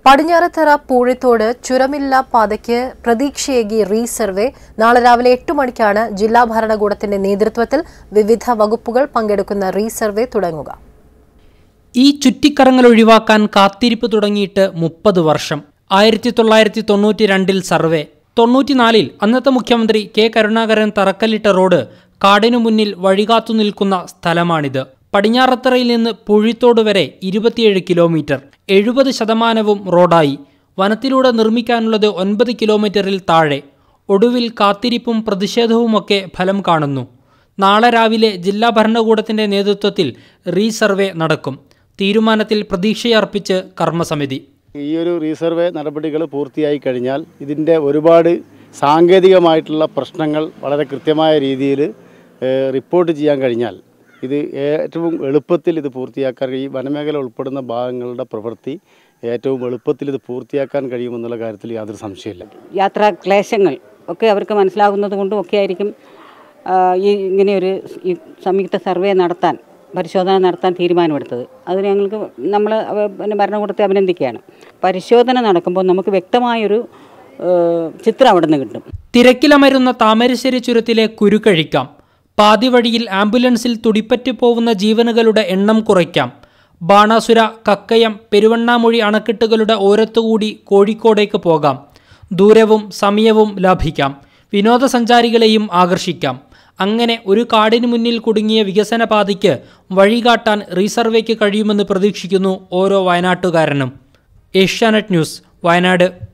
പടിഞ്ഞാറത്തറ പൂഴിത്തോട് ചുരമില്ല പാതയ്ക്ക് പ്രതീക്ഷയേകി റീസർവേ നാളെ രാവിലെ എട്ട് മണിക്കാണ് ജില്ലാ ഭരണകൂടത്തിന്റെ നേതൃത്വത്തിൽ വിവിധ വകുപ്പുകൾ പങ്കെടുക്കുന്ന റീസർവേ തുടങ്ങുക ഈ ചുറ്റിക്കറങ്ങൽ ഒഴിവാക്കാൻ കാത്തിരിപ്പ് തുടങ്ങിയിട്ട് മുപ്പത് വർഷം ആയിരത്തി തൊള്ളായിരത്തി തൊണ്ണൂറ്റി രണ്ടിൽ സർവേ തൊണ്ണൂറ്റിനാലിൽ അന്നത്തെ മുഖ്യമന്ത്രി കെ കരുണാകരൻ തറക്കല്ലിട്ട റോഡ് കാടിനു മുന്നിൽ വഴികാത്തു നിൽക്കുന്ന സ്ഥലമാണിത് പടിഞ്ഞാറത്തറയിൽ നിന്ന് പുഴിത്തോട് വരെ ഇരുപത്തിയേഴ് കിലോമീറ്റർ എഴുപത് ശതമാനവും റോഡായി വനത്തിലൂടെ നിർമ്മിക്കാനുള്ളത് ഒൻപത് കിലോമീറ്ററിൽ താഴെ ഒടുവിൽ കാത്തിരിപ്പും പ്രതിഷേധവുമൊക്കെ ഫലം കാണുന്നു നാളെ രാവിലെ ജില്ലാ ഭരണകൂടത്തിന്റെ നേതൃത്വത്തിൽ റീസർവേ നടക്കും തീരുമാനത്തിൽ പ്രതീക്ഷയർപ്പിച്ച് കർമ്മസമിതി ഈ ഒരു റീസർവേ നടപടികൾ പൂർത്തിയായി കഴിഞ്ഞാൽ ഇതിൻ്റെ ഒരുപാട് സാങ്കേതികമായിട്ടുള്ള പ്രശ്നങ്ങൾ വളരെ കൃത്യമായ രീതിയിൽ ഏഹ്, റിപ്പോർട്ട് ചെയ്യാൻ കഴിഞ്ഞാൽ ഇത് ഏറ്റവും എളുപ്പത്തിൽ ഇത് പൂർത്തിയാക്കാൻ ഈ വനമേഖല ഉൾപ്പെടുന്ന ഭാഗങ്ങളുടെ പ്രവൃത്തി ഏറ്റവും എളുപ്പത്തിൽ ഇത് പൂർത്തിയാക്കാൻ കഴിയുമെന്നുള്ള കാര്യത്തിൽ യാതൊരു സംശയമില്ല യാത്രാ ക്ലേശങ്ങൾ ഒക്കെ അവർക്ക് മനസ്സിലാകുന്നത് കൊണ്ടും ഒക്കെ ആയിരിക്കും ആ, ഈ ഇങ്ങനെയൊരു ഈ സംയുക്ത സർവേ നടത്താൻ പരിശോധന നടത്താൻ തീരുമാനമെടുത്തത് അതിന് ഞങ്ങൾക്ക് നമ്മൾ അവ- പിന്നെ ഭരണകൂടത്തെ അഭിനന്ദിക്കുകയാണ് പരിശോധന നടക്കുമ്പോൾ നമുക്ക് വ്യക്തമായൊരു ഏ, ചിത്രം അവിടെ നിന്ന് കിട്ടും തിരക്കിലമരുന്ന താമരശ്ശേരി ചുരത്തിലെ കുരുക്കഴിക്കാം പാതി വഴിയിൽ ആംബുലൻസിൽ തുടിപ്പറ്റി പോകുന്ന ജീവനുകളുടെ എണ്ണം കുറയ്ക്കാം ബാണാസുര കക്കയം പെരുവണ്ണാമൊഴി അണക്കെട്ടുകളുടെ ഓരത്തുകൂടി കോഴിക്കോടേക്ക് പോകാം ദൂരവും സമയവും ലാഭിക്കാം വിനോദസഞ്ചാരികളെയും ആകർഷിക്കാം അങ്ങനെ ഒരു കാടിന് മുന്നിൽ കുടുങ്ങിയ വികസന പാതയ്ക്ക് വഴികാട്ടാൻ റീസർവേക്ക് കഴിയുമെന്ന് പ്രതീക്ഷിക്കുന്നു ഓരോ വയനാട്ടുകാരനും ഏഷ്യാനെറ്റ് ന്യൂസ് വയനാട്